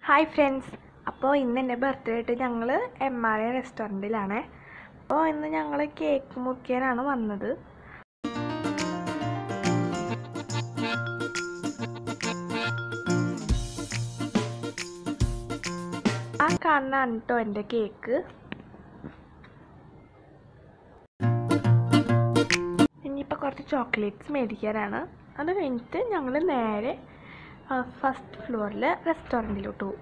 hi friends അപ്പോൾ ഇന്ന് എൻ്റെ ബർത്ത്ഡേ ആയിട്ട് ഞങ്ങൾ എം ആർ എ റെസ്റ്റോറൻറ്റിലാണ് അപ്പോൾ ഇന്ന് ഞങ്ങൾ കേക്ക് മുറിക്കാനാണ് വന്നത് ആ കാണാണ് കേട്ടോ എൻ്റെ കേക്ക് ഇനിയിപ്പോൾ കുറച്ച് ചോക്ലേറ്റ്സ് മേടിക്കാനാണ് അത് കഴിഞ്ഞിട്ട് ഞങ്ങൾ നേരെ ഫസ്റ്റ് ഫ്ലോറിൽ റെസ്റ്റോറൻറ്റിലോട്ട് പോകും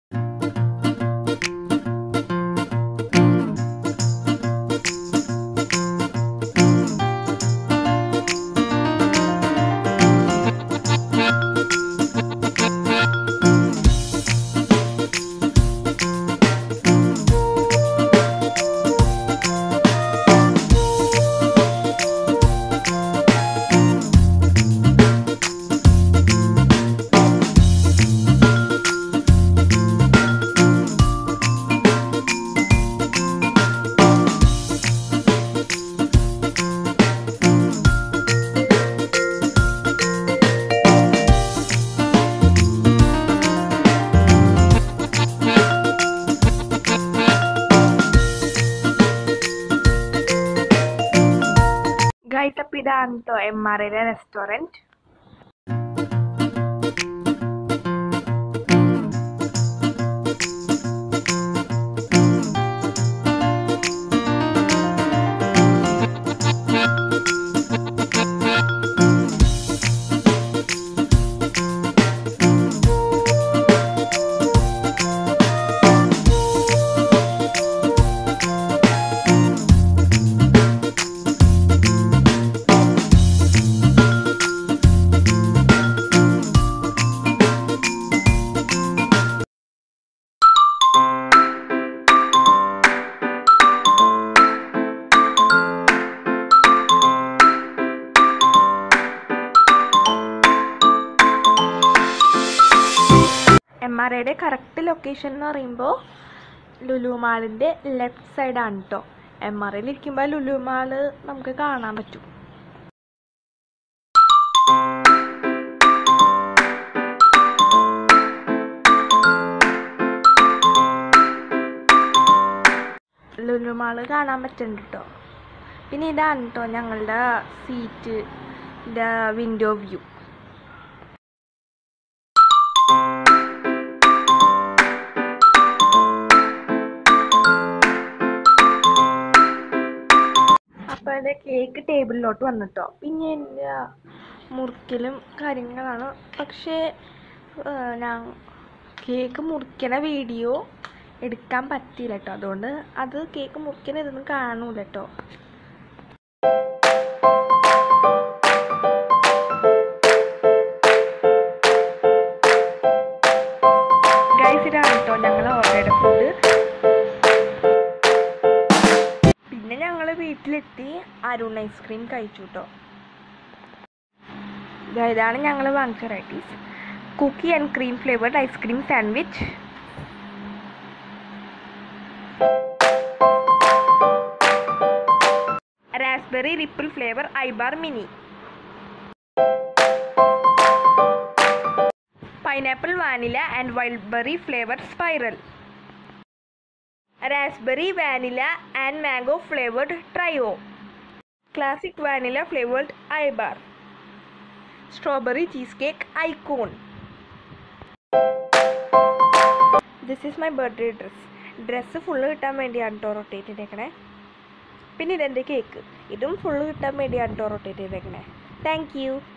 ഗൈസ് അപ്പോൾ ഇതാണ് കേട്ടോ എം ആർ ഐയിലെ റെസ്റ്റോറൻറ്റ് എം ആർ ഐയുടെ കറക്റ്റ് ലൊക്കേഷൻ എന്ന് പറയുമ്പോൾ ലുലു മാളിൻ്റെ ലെഫ്റ്റ് സൈഡാണ് കേട്ടോ എം ആർ ഐയിൽ ഇരിക്കുമ്പോൾ ലുലു മാള് നമുക്ക് കാണാൻ പറ്റും ലുലു മാള് കാണാൻ പറ്റുന്നുണ്ട് കേട്ടോ പിന്നെ ഇതാണ് കേട്ടോ ഞങ്ങളുടെ സീറ്റ് വിൻഡോ വ്യൂ അപ്പോൾ എൻ്റെ കേക്ക് ടേബിളിലോട്ട് വന്നിട്ടോ പിന്നെ എൻ്റെ മുറിക്കലും കാര്യങ്ങളാണ് പക്ഷേ ഏഹ്, ഞാൻ കേക്ക് മുറിക്കണ വീഡിയോ എടുക്കാൻ പറ്റിയില്ല കേട്ടോ അതുകൊണ്ട് അത് കേക്ക് മുറിക്കണ ഇതൊന്നും കാണൂല കേട്ടോ ഗൈസ് ഇതാണ് കേട്ടോ ഞങ്ങൾ ഓർഡർ ചെയ്ത ഫുഡ് പിന്നെ ഞങ്ങൾ വീട്ടിലെത്തി അരുൺ ഐസ്ക്രീം കഴിച്ചു കേട്ടോ ഇതാണ് ഞങ്ങൾ വാങ്ങിച്ച varieties cookie and cream flavoured ice cream sandwich raspberry ripple flavour I bar mini pineapple vanilla and wild berry flavour spiral raspberry vanilla and mango flavored trio classic vanilla flavored ibar strawberry cheesecake icon this is my birthday dress dress full കിട്ടാൻ വേണ്ടിയാണ് കേട്ടോ rotate ചെയ്തേക്കണേ പിന്നെ ഇതെൻ്റെ cake ഇതും full കിട്ടാൻ വേണ്ടിയാണ് കേട്ടോ റൊട്ടേറ്റ് ചെയ്തേക്കണേ താങ്ക് യു